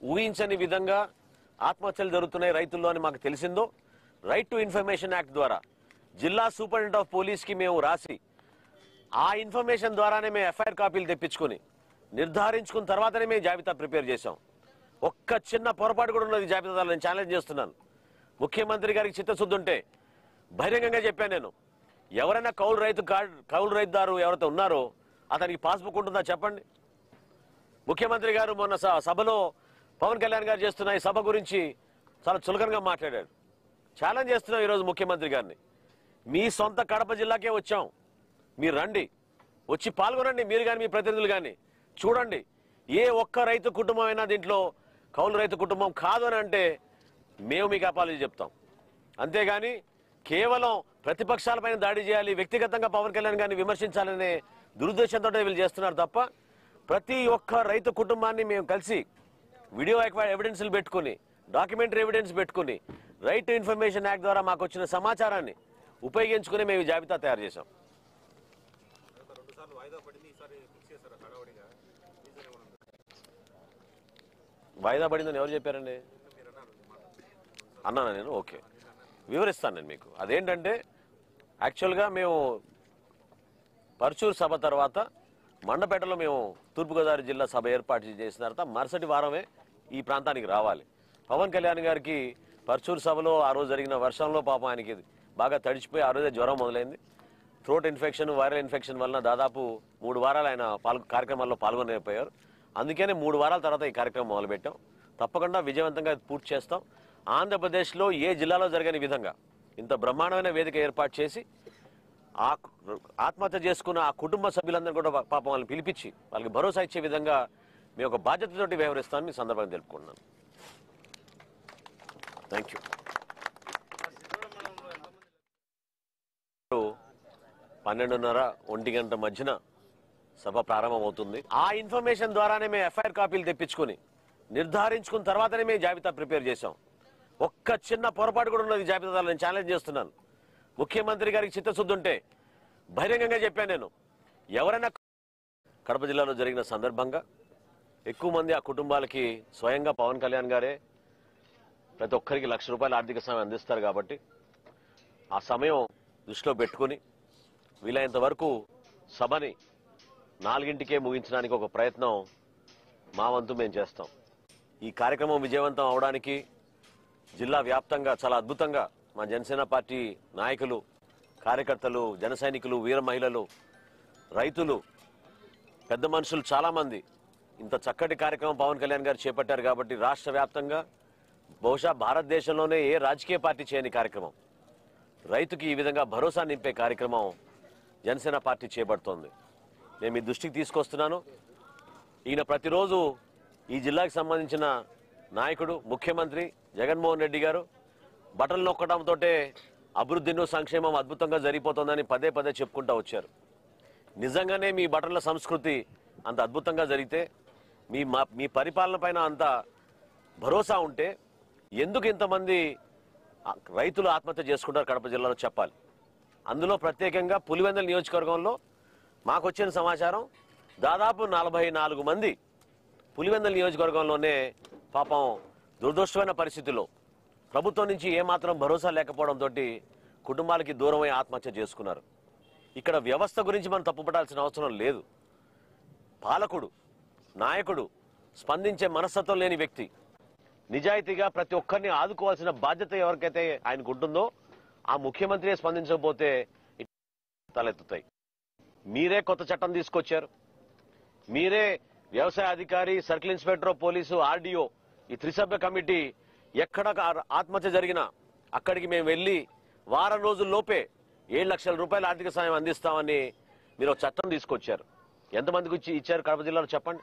ఊహించని విధంగా ఆత్మహత్యలు జరుగుతున్నాయి రైతుల్లో అని మాకు తెలిసిందో రైట్ టు ఇన్ఫర్మేషన్ యాక్ట్ ద్వారా జిల్లా సూపరింటెండెంట్ ఆఫ్ పోలీస్కి మేము రాసి ఆ ఇన్ఫర్మేషన్ ద్వారానే మేము ఎఫ్ఐఆర్ కాపీలు తెప్పించుకుని నిర్ధారించుకున్న తర్వాతనే మేము జాబితా ప్రిపేర్ చేశాం ఒక్క చిన్న పొరపాటు కూడా ఉన్నది జాబితా నేను ఛాలెంజ్ చేస్తున్నాను ముఖ్యమంత్రి గారికి చిత్తశుద్ధి ఉంటే బహిరంగంగా చెప్పాను నేను ఎవరైనా కౌలు రైతు కార్డు కౌలు రైతుదారు ఎవరైతే ఉన్నారో అతనికి పాస్బుక్ ఉంటుందా చెప్పండి ముఖ్యమంత్రి గారు మొన్న స- సభలో పవన్ కళ్యాణ్ గారు చేస్తున్న ఈ సభ గురించి చాలా చులకనగా మాట్లాడాడు ఛాలెంజ్ చేస్తున్నాం ఈరోజు ముఖ్యమంత్రి గారిని మీ సొంత కడప జిల్లాకే వచ్చాం మీరు రండి వచ్చి పాల్గొనండి మీరు కానీ మీ ప్రతినిధులు కానీ చూడండి ఏ ఒక్క రైతు కుటుంబం అయినా దీంట్లో కౌలు రైతు కుటుంబం కాదు అని అంటే మేము మీకు అపాలజీ చెప్తాం అంతేగాని కేవలం ప్రతిపక్షాలపైన దాడి చేయాలి వ్యక్తిగతంగా పవన్ కళ్యాణ్ గారిని విమర్శించాలనే దురుద్దేశంతో వీళ్ళు చేస్తున్నారు తప్ప ప్రతి ఒక్క రైతు కుటుంబాన్ని మేము కలిసి వీడియో ఎవిడెన్స్లు పెట్టుకుని డాక్యుమెంటరీ ఎవిడెన్స్ పెట్టుకుని రైట్ టు ఇన్ఫర్మేషన్ యాక్ట్ ద్వారా మాకు వచ్చిన సమాచారాన్ని ఉపయోగించుకుని మేము ఈ జాబితా తయారు చేశాం రెండుసార్లు వాయిదా పడింది ఈసారి ఫిక్స్ చేశారు హడావుడిగా రీజన్ ఏమైనా వాయిదా పడిందని ఎవరు చెప్పారండి మీరు అన్నారు ఈ మాట. అన్నానా నేను ఓకే వివరిస్తాను నేను మీకు అదేంటంటే యాక్చువల్గా మేము పర్చూరు సభ తర్వాత మండపేటలో మేము తూర్పుగోదావరి జిల్లా సభ ఏర్పాటు చేసిన తర్వాత మరుసటి వారమే ఈ ప్రాంతానికి రావాలి పవన్ కళ్యాణ్ గారికి పర్చూరు సభలో ఆ రోజు జరిగిన వర్షంలో పాపం ఆయనకి బాగా తడిచిపోయి ఆ రోజే జ్వరం మొదలైంది థ్రోట్ ఇన్ఫెక్షన్ వైరల్ ఇన్ఫెక్షన్ వలన దాదాపు మూడు వారాలు ఆయన పాల్గొ కార్యక్రమాల్లో పాల్గొనలేకపోయారు అందుకనే మూడు వారాల తర్వాత ఈ కార్యక్రమం మొదలుపెట్టాం తప్పకుండా విజయవంతంగా పూర్తి చేస్తాం ఆంధ్రప్రదేశ్లో ఏ జిల్లాలో జరగని విధంగా ఇంత బ్రహ్మాండమైన వేదిక ఏర్పాటు చేసి ఆ కు- ఆత్మహత్య చేసుకున్న ఆ కుటుంబ సభ్యులందరూ కూడా పా- పాపం వాళ్ళని పిలిపించి వాళ్ళకి భరోసా ఇచ్చే విధంగా మేము ఒక బాధ్యతతోటి వ్యవహరిస్తామని మీ సందర్భంగా తెలుపుకుంటున్నాను థ్యాంక్ యూ పన్నెండున్నర ఒంటి గంట మధ్యన సభ ప్రారంభమవుతుంది ఆ ఇన్ఫర్మేషన్ ద్వారానే మేము ఎఫ్ఐఆర్ కాపీలు తెప్పించుకుని నిర్ధారించుకున్న తర్వాతనే మేము జాబితా ప్రిపేర్ చేశాం ఒక్క చిన్న పొరపాటు కూడా ఉన్నది జాబితా నేను ఛాలెంజ్ చేస్తున్నాను ముఖ్యమంత్రి గారికి చిత్తశుద్ధి ఉంటే బహిరంగంగా చెప్పాను నేను ఎవరైనా కడప జిల్లాలో జరిగిన సందర్భంగా ఎక్కువ మంది ఆ కుటుంబాలకి స్వయంగా పవన్ కళ్యాణ్ గారే ప్రతి ఒక్కరికి లక్ష రూపాయల ఆర్థిక సాయం అందిస్తారు కాబట్టి ఆ సమయం దృష్టిలో పెట్టుకుని వీలైనంత వరకు సభని నాలుగింటికే ముగించడానికి ఒక ప్రయత్నం మా వంతు మేము చేస్తాం ఈ కార్యక్రమం విజయవంతం అవడానికి జిల్లా వ్యాప్తంగా చాలా అద్భుతంగా మా జనసేన పార్టీ నాయకులు కార్యకర్తలు జన సైనికులు వీర మహిళలు రైతులు పెద్ద మనుషులు చాలామంది ఇంత చక్కటి కార్యక్రమం పవన్ కళ్యాణ్ గారు చేపట్టారు కాబట్టి రాష్ట్ర వ్యాప్తంగా బహుశా భారతదేశంలోనే ఏ రాజకీయ పార్టీ చేయని కార్యక్రమం రైతుకి ఈ విధంగా భరోసా నింపే కార్యక్రమం జనసేన పార్టీ చేపడుతోంది నేను మీ దృష్టికి తీసుకొస్తున్నాను ఈయన ప్రతిరోజు ఈ జిల్లాకి సంబంధించిన నాయకుడు ముఖ్యమంత్రి జగన్మోహన్ రెడ్డి గారు బటన్ నొక్కడంతో అభివృద్ధిను సంక్షేమం అద్భుతంగా జరిగిపోతుందని పదే పదే చెప్పుకుంటూ వచ్చారు నిజంగానే మీ బటన్ల సంస్కృతి అంత అద్భుతంగా జరిగితే మీ మా- మీ పరిపాలన పైన అంత భరోసా ఉంటే ఎందుకు ఇంతమంది ఆ, రైతులు ఆత్మహత్య చేసుకుంటారు కడప జిల్లాలో చెప్పాలి అందులో ప్రత్యేకంగా పులివెందుల నియోజకవర్గంలో మాకు వచ్చిన సమాచారం దాదాపు నలభై నాలుగు మంది పులివెందుల నియోజకవర్గంలోనే పాపం దురదృష్టమైన పరిస్థితుల్లో ప్రభుత్వం నుంచి ఏమాత్రం భరోసా లేకపోవడంతో కుటుంబాలకి దూరమై ఆత్మహత్య చేసుకున్నారు ఇక్కడ వ్యవస్థ గురించి మనం తప్పుపడాల్సిన అవసరం లేదు పాలకుడు నాయకుడు స్పందించే మనస్తత్వం లేని వ్యక్తి నిజాయితీగా ప్రతి ఒక్కరిని ఆదుకోవాల్సిన బాధ్యత ఎవరికైతే ఆయనకు ఉంటుందో ఆ ముఖ్యమంత్రి స్పందించకపోతే ఇట్ తలెత్తుతాయి మీరే కొత్త చట్టం తీసుకొచ్చారు మీరే వ్యవసాయ అధికారి సర్కిల్ ఇన్స్పెక్టర్ పోలీసు ఆర్డీఓ ఈ త్రిసభ్య కమిటీ ఎక్కడ ఆ- ఆత్మహత్య జరిగినా అక్కడికి మేము వెళ్ళి వారం రోజుల్లోపే ఏడు లక్షల రూపాయల ఆర్థిక సాయం అందిస్తామని మీరు ఒక చట్టం తీసుకొచ్చారు ఎంతమందికి ఇచ్చి ఇచ్చారు కడప జిల్లాలో చెప్పండి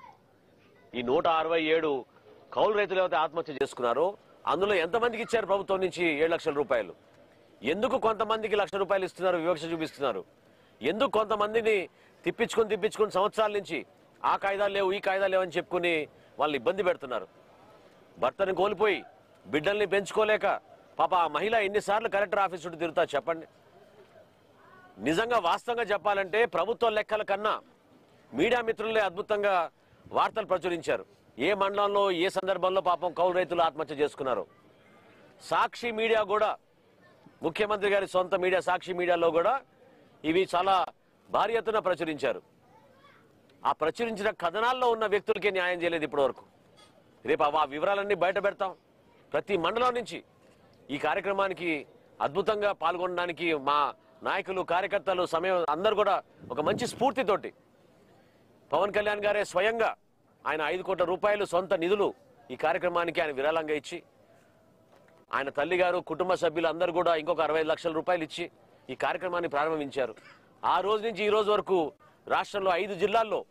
ఈ నూట అరవై ఏడు కౌలు రైతులు ఎవరైతే ఆత్మహత్య చేసుకున్నారో అందులో ఎంతమందికి ఇచ్చారు ప్రభుత్వం నుంచి ఏడు లక్షల రూపాయలు ఎందుకు కొంతమందికి లక్ష రూపాయలు ఇస్తున్నారు వివక్ష చూపిస్తున్నారు ఎందుకు కొంతమందిని తిప్పించుకుని తిప్పించుకుని సంవత్సరాల నుంచి ఆ కాయిదాలు లేవు ఈ కాయిదాలు లేవు అని చెప్పుకుని వాళ్ళని ఇబ్బంది పెడుతున్నారు భర్తని కోల్పోయి బిడ్డల్ని పెంచుకోలేక పాప ఆ మహిళ ఎన్నిసార్లు కలెక్టర్ ఆఫీస్ చుట్టూ తిరుగుతా చెప్పండి నిజంగా వాస్తవంగా చెప్పాలంటే ప్రభుత్వ లెక్కల కన్నా మీడియా మిత్రులే అద్భుతంగా వార్తలు ప్రచురించారు ఏ మండలంలో ఏ సందర్భంలో పాపం కౌలు రైతులు ఆత్మహత్య చేసుకున్నారు సాక్షి మీడియా కూడా ముఖ్యమంత్రి గారి సొంత మీడియా సాక్షి మీడియాలో కూడా ఇవి చాలా భారీ ఎత్తున ప్రచురించారు ఆ ప్రచురించిన కథనాల్లో ఉన్న వ్యక్తులకే న్యాయం చేయలేదు ఇప్పటివరకు రేపు ఆ వివరాలన్నీ బయట పెడతాం ప్రతి మండలం నుంచి ఈ కార్యక్రమానికి అద్భుతంగా పాల్గొనడానికి మా నాయకులు కార్యకర్తలు సమయం అందరూ కూడా ఒక మంచి స్ఫూర్తితోటి పవన్ కళ్యాణ్ గారే స్వయంగా ఆయన ఐదు కోట్ల రూపాయలు సొంత నిధులు ఈ కార్యక్రమానికి ఆయన విరాళంగా ఇచ్చి ఆయన తల్లి గారు కుటుంబ సభ్యులు అందరూ కూడా ఇంకొక అరవై లక్షల రూపాయలు ఇచ్చి ఈ కార్యక్రమాన్ని ప్రారంభించారు ఆ రోజు నుంచి ఈ రోజు వరకు రాష్ట్రంలో ఐదు జిల్లాల్లో